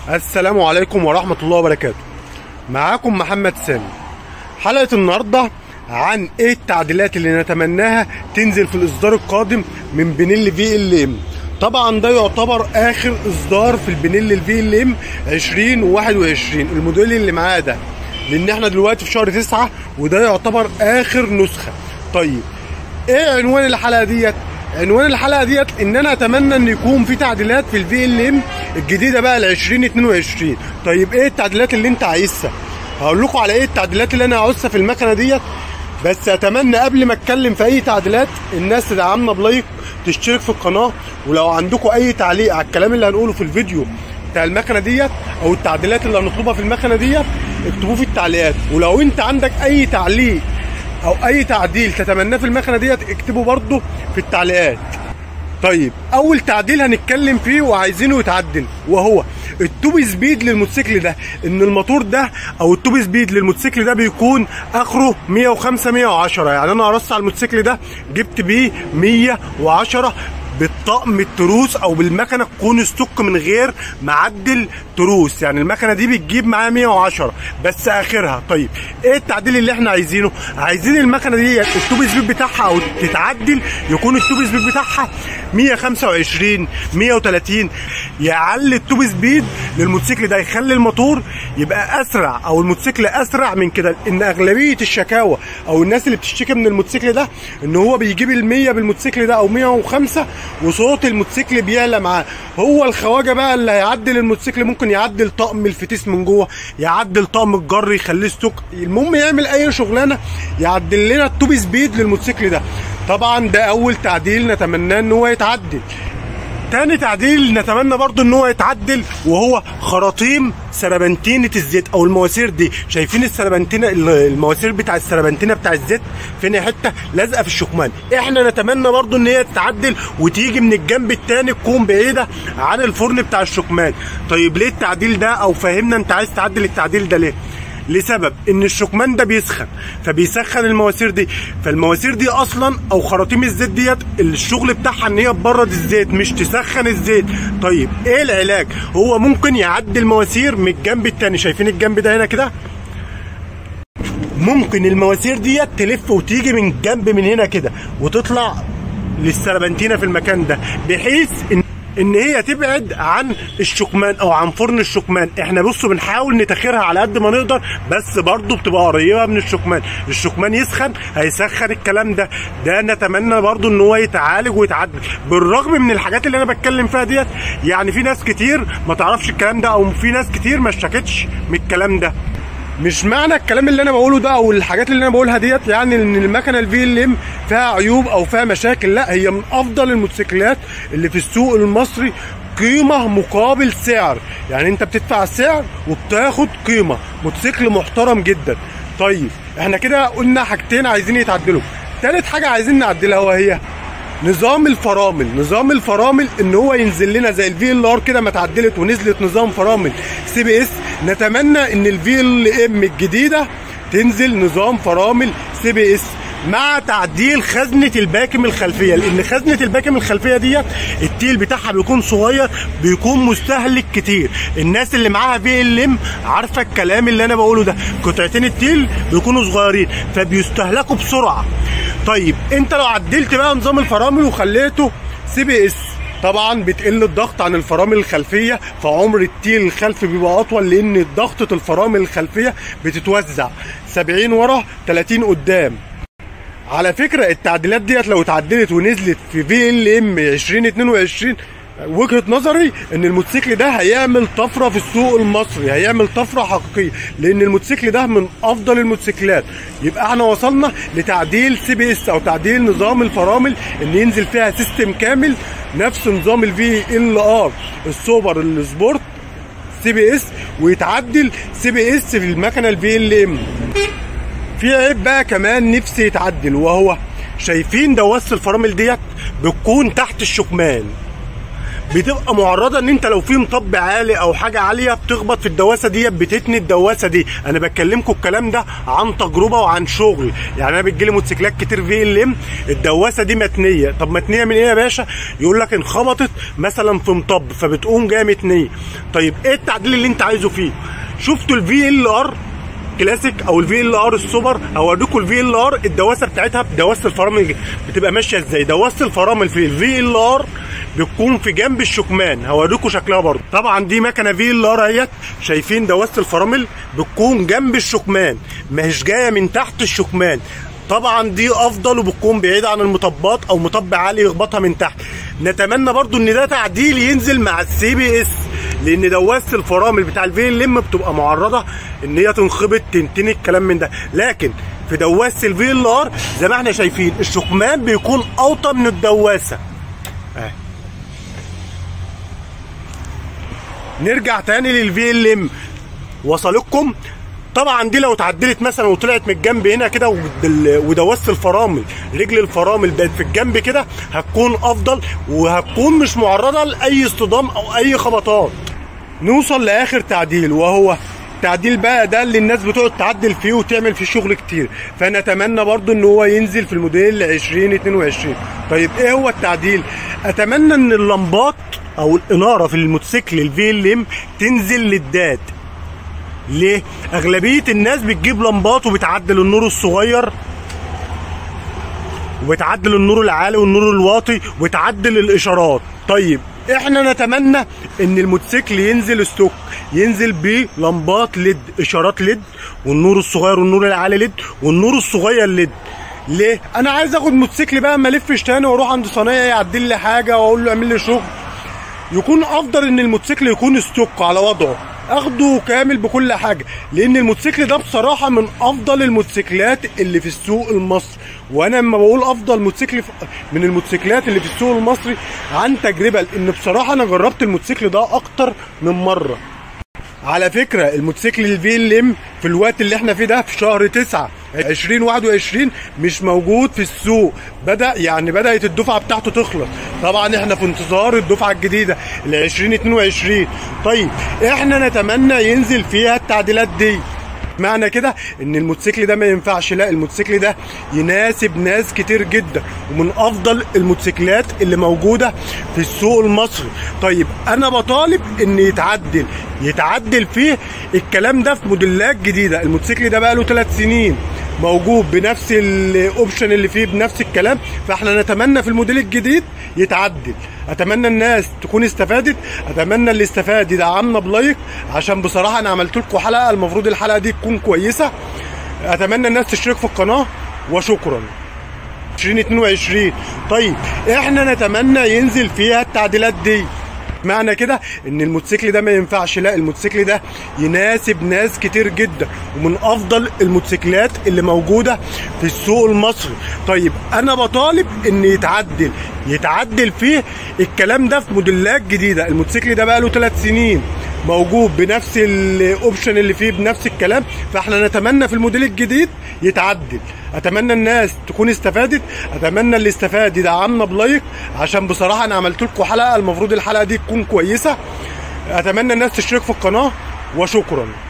السلام عليكم ورحمة الله وبركاته معاكم محمد سامي حلقة النهاردة عن ايه التعديلات اللي نتمناها تنزل في الاصدار القادم من بنيل في ال ام طبعا ده يعتبر اخر اصدار في البنيل الفي ال ام 2021 الموديل اللي معاه ده لان احنا دلوقتي في شهر 9 وده يعتبر اخر نسخة طيب ايه عنوان الحلقة ديت عنوان الحلقه ديت ان انا اتمنى ان يكون في تعديلات في الفي ال ام الجديده بقى ل 2022 طيب ايه التعديلات اللي انت عايزها هقول لكم على ايه التعديلات اللي انا عاوزها في المكنه ديت بس اتمنى قبل ما اتكلم في اي تعديلات الناس تدعمنا بلايك تشترك في القناه ولو عندكم اي تعليق على الكلام اللي هنقوله في الفيديو بتاع المكنه ديت او التعديلات اللي هنطلبها في المكنه ديت اكتبوه في التعليقات ولو انت عندك اي تعليق او اي تعديل تتمناه في المكنه ديت اكتبه برضه في التعليقات طيب اول تعديل هنتكلم فيه وعايزينه يتعدل وهو التوب سبيد للموتوسيكل ده ان الموتور ده او التوب سبيد للموتوسيكل ده بيكون اخره 105 110 يعني انا قرصت على الموتوسيكل ده جبت بيه 110 بالطقم التروس او بالمكنه تكون ستوك من غير معدل تروس يعني المكنه دي بتجيب معاها 110 بس اخرها طيب ايه التعديل اللي احنا عايزينه عايزين المكنه دي التوب سبيد بتاعها او تتعدل يكون التوب سبيد بتاعها 125 130 يعلي التوب سبيد للموتوسيكل ده يخلي الموتور يبقى اسرع او الموتوسيكل اسرع من كده ان اغلبيه الشكاوى او الناس اللي بتشتكي من الموتوسيكل ده ان هو بيجيب ال 100 بالموتوسيكل ده او 105 وصوت الموتوسيكل بيعلى معاه هو الخواجه بقى اللي هيعدل الموتوسيكل ممكن يعدل طقم الفتيس من جوه يعدل طقم الجر يخليه ستوك المهم يعمل اي شغلانه يعدل لنا التوب سبيد للموتوسيكل ده طبعا ده اول تعديل نتمناه ان هو يتعدل تاني تعديل نتمنى برضو ان هو يتعدل وهو خراطيم سربنتينة الزيت او المواسير دي شايفين السربنتينة المواسير بتاع السربنتينة بتاع الزيت فين حتة لازقة في الشكمان احنا نتمنى برضو ان هي تتعدل وتيجي من الجنب التاني تكون بعيدة عن الفرن بتاع الشكمان طيب ليه التعديل ده او فهمنا انت عايز تعدل التعديل ده ليه لسبب ان الشكمان ده بيسخن فبيسخن المواسير دي فالمواسير دي اصلا او خراطيم الزيت ديت الشغل بتاعها ان هي تبرد الزيت مش تسخن الزيت طيب ايه العلاج هو ممكن يعدي المواسير من الجنب التاني شايفين الجنب ده هنا كده ممكن المواسير ديت تلف وتيجي من جنب من هنا كده وتطلع للسربنتينه في المكان ده بحيث ان ان هي تبعد عن الشكمان او عن فرن الشكمان احنا بصوا بنحاول نتاخرها على قد ما نقدر بس برضه بتبقى قريبه من الشكمان الشكمان يسخن هيسخن الكلام ده ده نتمنى برضه ان هو يتعالج ويتعدل بالرغم من الحاجات اللي انا بتكلم فيها ديت يعني في ناس كتير ما تعرفش الكلام ده او في ناس كتير ما اشتكتش من الكلام ده مش معنى الكلام اللي انا بقوله ده او الحاجات اللي انا بقولها ديت يعني ان المكنه الفي ال ام فيها عيوب او فيها مشاكل لا هي من افضل الموتوسيكلات اللي في السوق المصري قيمه مقابل سعر يعني انت بتدفع سعر وبتاخد قيمه موتوسيكل محترم جدا طيب احنا كده قلنا حاجتين عايزين يتعدلوا تالت حاجه عايزين نعدلها وهي نظام الفرامل نظام الفرامل ان هو ينزل لنا زي الفي ال ار كده ما اتعدلت ونزلت نظام فرامل سي بي اس نتمنى ان الفي ال ام الجديده تنزل نظام فرامل سي بي اس مع تعديل خزنه الباكم الخلفيه لان خزنه الباكم الخلفيه ديت التيل بتاعها بيكون صغير بيكون مستهلك كتير الناس اللي معاها في ال ام عارفه الكلام اللي انا بقوله ده قطعتين التيل بيكونوا صغيرين فبيستهلكوا بسرعه طيب انت لو عدلت بقى نظام الفرامل وخليته سي بي اس طبعا بتقل الضغط عن الفرامل الخلفيه فعمر التيل الخلفي بيبقى اطول لان ضغطه الفرامل الخلفيه بتتوزع 70 ورا 30 قدام على فكره التعديلات ديت لو اتعدلت ونزلت في في ال ام 2022 وجهه نظري ان الموتوسيكل ده هيعمل طفره في السوق المصري هيعمل طفره حقيقيه لان الموتوسيكل ده من افضل الموتوسيكلات يبقى احنا وصلنا لتعديل سي بي اس او تعديل نظام الفرامل ان ينزل فيها سيستم كامل نفس نظام الفي ال ار السوبر السبورت سي بي اس ويتعدل سي بي اس في المكنه الفي ال ام في عيب بقى كمان نفسي يتعدل وهو شايفين دواسه الفرامل ديت بتكون تحت الشكمان بتبقى معرضه ان انت لو في مطب عالي او حاجه عاليه بتخبط في الدواسه دي بتتني الدواسه دي انا بكلمكم الكلام ده عن تجربه وعن شغل يعني انا بتجيلي موتوسيكلات كتير في ال ام الدواسه دي متنيه طب متنيه من ايه يا باشا يقول لك انخبطت مثلا في مطب فبتقوم جايه متنيه طيب ايه التعديل اللي انت عايزه فيه شفتوا الفي ال ار كلاسيك او الفي ال ار السوبر هوريكم الفي ال ار الدواسه بتاعتها دواسه الفرامل بتبقى ماشيه ازاي دواسه الفرامل في الفي ال ار بتكون في جنب الشكمان هوريكم شكلها برضه طبعا دي مكنه في ال ار اهيت شايفين دواسه الفرامل بتكون جنب الشكمان ماهيش جايه من تحت الشكمان طبعا دي افضل وبتكون بعيده عن المطبات او مطب عالي يخبطها من تحت نتمنى برضو ان ده تعديل ينزل مع السي بي اس لان دواسه الفرامل بتاع الفي ال ام بتبقى معرضه ان هي تنخبط تنتني الكلام من ده لكن في دواسه الفي ال ار زي ما احنا شايفين الشكمان بيكون اوطى من الدواسه اهي نرجع تاني للفي ال ام وصلتكم طبعا دي لو اتعدلت مثلا وطلعت من الجنب هنا كده ودوست الفرامل رجل الفرامل بقت في الجنب كده هتكون افضل وهتكون مش معرضه لاي اصطدام او اي خبطات نوصل لاخر تعديل وهو التعديل بقى ده اللي الناس بتقعد تعدل فيه وتعمل فيه شغل كتير فنتمنى برضو ان هو ينزل في الموديل 2022 طيب ايه هو التعديل اتمنى ان اللمبات او الاناره في الموتوسيكل الفي ال ام تنزل للداد ليه؟ أغلبية الناس بتجيب لمبات وبتعدل النور الصغير وبتعدل النور العالي والنور الواطي وتعدل الإشارات طيب احنا نتمنى ان الموتوسيكل ينزل ستوك ينزل بلمبات ليد اشارات ليد والنور الصغير والنور العالي ليد والنور الصغير ليد ليه انا عايز اخد موتوسيكل بقى ما الفش تاني واروح عند صنايعي يعدل لي حاجه واقول له اعمل لي شغل يكون افضل ان الموتوسيكل يكون ستوك على وضعه اخده كامل بكل حاجه لان الموتوسيكل ده بصراحه من افضل الموتوسيكلات اللي في السوق المصري وانا لما بقول افضل موتوسيكل من الموتوسيكلات اللي في السوق المصري عن تجربه لان بصراحه انا جربت الموتوسيكل ده اكتر من مره على فكره الموتوسيكل الفي ال ام في الوقت اللي احنا فيه ده في شهر 9 2021 مش موجود في السوق بدا يعني بدات الدفعه بتاعته تخلص طبعا احنا في انتظار الدفعه الجديده ل 2022 طيب احنا نتمنى ينزل فيها التعديلات دي معنى كده ان الموتوسيكل ده ما ينفعش لا الموتوسيكل ده يناسب ناس كتير جدا ومن افضل الموتوسيكلات اللي موجوده في السوق المصري طيب انا بطالب ان يتعدل يتعدل فيه الكلام ده في موديلات جديده الموتوسيكل ده بقى له 3 سنين موجود بنفس الاوبشن اللي فيه بنفس الكلام فاحنا نتمنى في الموديل الجديد يتعدل اتمنى الناس تكون استفادت اتمنى اللي استفاد يدعمنا بلايك عشان بصراحه انا عملت لكم حلقه المفروض الحلقه دي تكون كويسه اتمنى الناس تشترك في القناه وشكرا 2022 طيب احنا نتمنى ينزل فيها التعديلات دي معنى كده ان الموتوسيكل ده ما ينفعش لا الموتوسيكل ده يناسب ناس كتير جدا ومن افضل الموتوسيكلات اللي موجوده في السوق المصري طيب انا بطالب ان يتعدل يتعدل فيه الكلام ده في موديلات جديده الموتوسيكل ده بقى له 3 سنين موجود بنفس الاوبشن اللي فيه بنفس الكلام فاحنا نتمنى في الموديل الجديد يتعدل اتمنى الناس تكون استفادت اتمنى اللي استفاد يدعمنا بلايك عشان بصراحه انا عملت لكم حلقه المفروض الحلقه دي تكون كويسه اتمنى الناس تشترك في القناه وشكرا